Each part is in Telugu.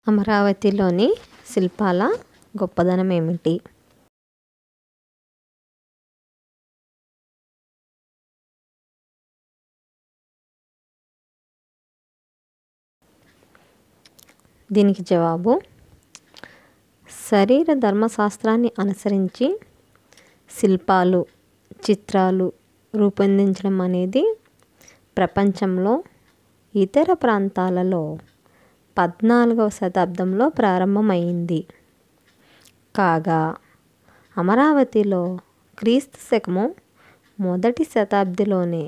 అమరావతిలోని శిల్పాల గొప్పదనం ఏమిటి దీనికి జవాబు శరీర ధర్మశాస్త్రాన్ని అనుసరించి శిల్పాలు చిత్రాలు రూపొందించడం అనేది ప్రపంచంలో ఇతర ప్రాంతాలలో పద్నాలుగవ శతాబ్దంలో ప్రారంభమైంది కాగా అమరావతిలో క్రీస్తు శకము మొదటి శతాబ్దిలోనే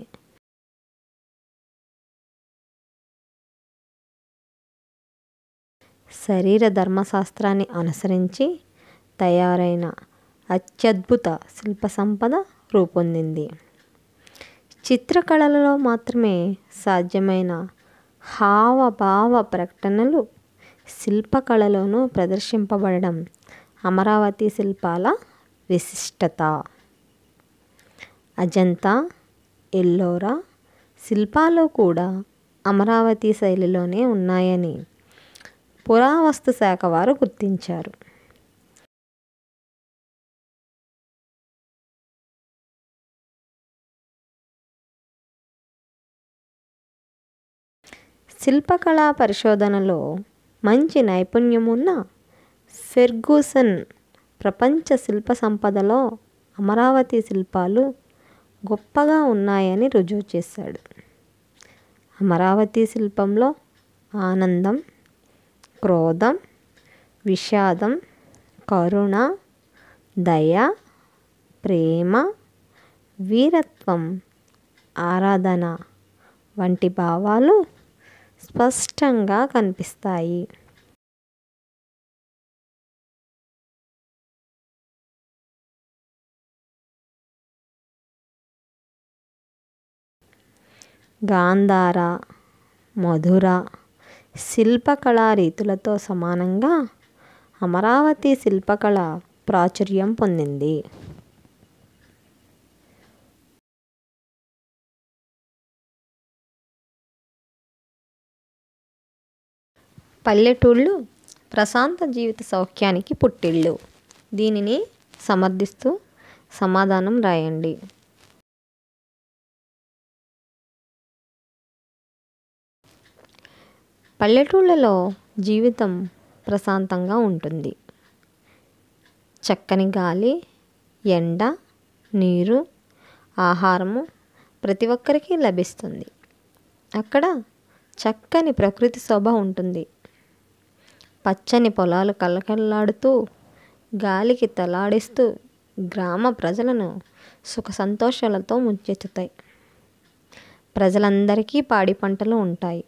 శరీర ధర్మశాస్త్రాన్ని అనుసరించి తయారైన అత్యద్భుత శిల్ప సంపద రూపొందింది చిత్రకళలలో మాత్రమే సాధ్యమైన హావభావ ప్రకటనలు శిల్పకళలోనూ ప్రదర్శింపబడడం అమరావతి శిల్పాల విశిష్టత అజంతా ఎల్లోరా శిల్పాలు కూడా అమరావతి శైలిలోనే ఉన్నాయని పురావస్తు శాఖ వారు గుర్తించారు శిల్పకళా పరిశోధనలో మంచి నైపుణ్యమున్న ఫెర్గూసన్ ప్రపంచ శిల్ప సంపదలో అమరావతి శిల్పాలు గొప్పగా ఉన్నాయని రుజువు చేశాడు అమరావతి శిల్పంలో ఆనందం క్రోధం విషాదం కరుణ దయ ప్రేమ వీరత్వం ఆరాధన వంటి భావాలు స్పష్టంగా కనిపిస్తాయి గాంధార మధుర శిల్పకళా రీతులతో సమానంగా అమరావతి శిల్పకళ ప్రాచుర్యం పొందింది పల్లెటూళ్ళు ప్రశాంత జీవిత సౌఖ్యానికి పుట్టిళ్ళు దీనిని సమర్థిస్తూ సమాధానం రాయండి పల్లెటూళ్ళలో జీవితం ప్రశాంతంగా ఉంటుంది చక్కని గాలి ఎండ నీరు ఆహారము ప్రతి ఒక్కరికి లభిస్తుంది అక్కడ చక్కని ప్రకృతి శోభ ఉంటుంది పచ్చని పొలాలు కలకల్లాడుతూ గాలికి తలాడిస్తూ గ్రామ ప్రజలను సుఖ సంతోషాలతో ముంచెత్తుతాయి ప్రజలందరికీ పాడి పంటలు ఉంటాయి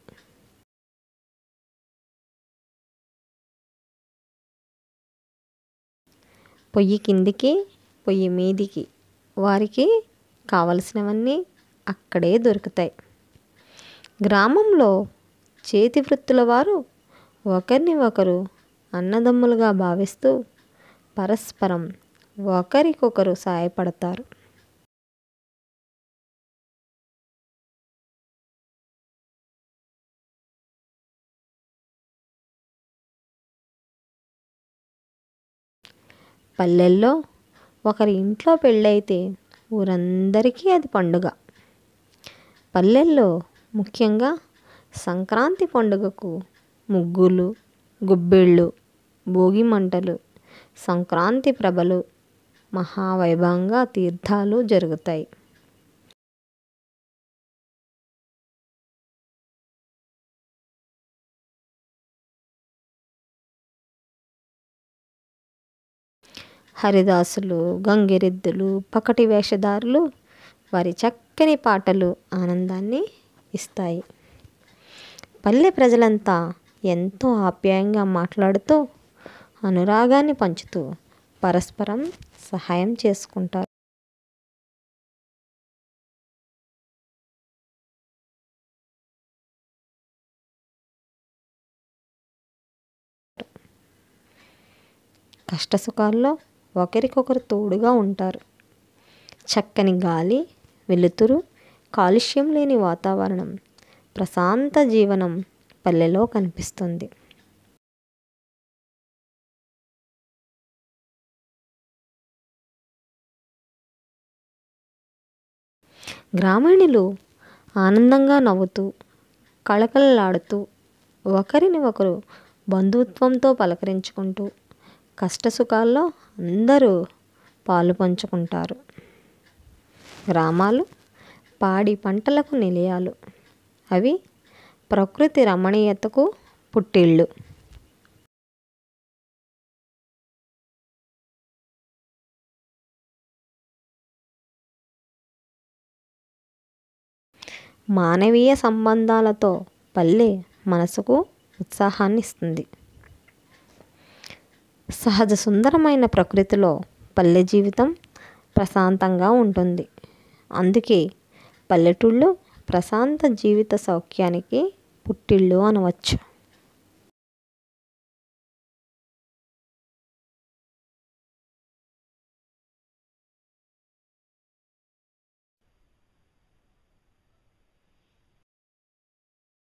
పొయ్యి కిందికి పొయ్యి మీదికి వారికి కావలసినవన్నీ అక్కడే దొరుకుతాయి గ్రామంలో చేతి వృత్తుల వారు ఒకరిని ఒకరు అన్నదమ్ములుగా భావిస్తూ పరస్పరం ఒకరికొకరు సాయపడతారు పల్లెల్లో ఒకరి ఇంట్లో పెళ్ళైతే ఊరందరికీ అది పండుగ పల్లెల్లో ముఖ్యంగా సంక్రాంతి పండుగకు ముగ్గులు గుబ్బిళ్ళు భోగి మంటలు సంక్రాంతి ప్రభలు మహావైభవంగా తీర్థాలు జరుగుతాయి హరిదాసులు గంగిరెద్దులు పకటి వేషధారులు వారి చక్కని పాటలు ఆనందాన్ని ఇస్తాయి పల్లె ప్రజలంతా ఎంతో ఆప్యాయంగా మాట్లాడుతూ అనురాగాన్ని పంచుతూ పరస్పరం సహాయం చేసుకుంటారు కష్టసుఖాల్లో ఒకరికొకరు తోడుగా ఉంటారు చక్కని గాలి వెలుతురు కాలుష్యం లేని వాతావరణం ప్రశాంత జీవనం పల్లెలో కనిపిస్తుంది గ్రామీణులు ఆనందంగా నవ్వుతూ కళకళలాడుతూ ఒకరిని ఒకరు బంధుత్వంతో పలకరించుకుంటూ కష్టసుఖాల్లో అందరూ పాలు పంచుకుంటారు గ్రామాలు పాడి పంటలకు నిలయాలు అవి ప్రకృతి రమణీయతకు పుట్టిళ్ళు మానవీయ సంబంధాలతో పల్లె మనసుకు ఉత్సాహాన్ని ఇస్తుంది సహజ సుందరమైన ప్రకృతిలో పల్లె జీవితం ప్రశాంతంగా ఉంటుంది అందుకే పల్లెటూళ్ళు ప్రశాంత జీవిత సౌఖ్యానికి పుట్టిల్లు అనవచ్చు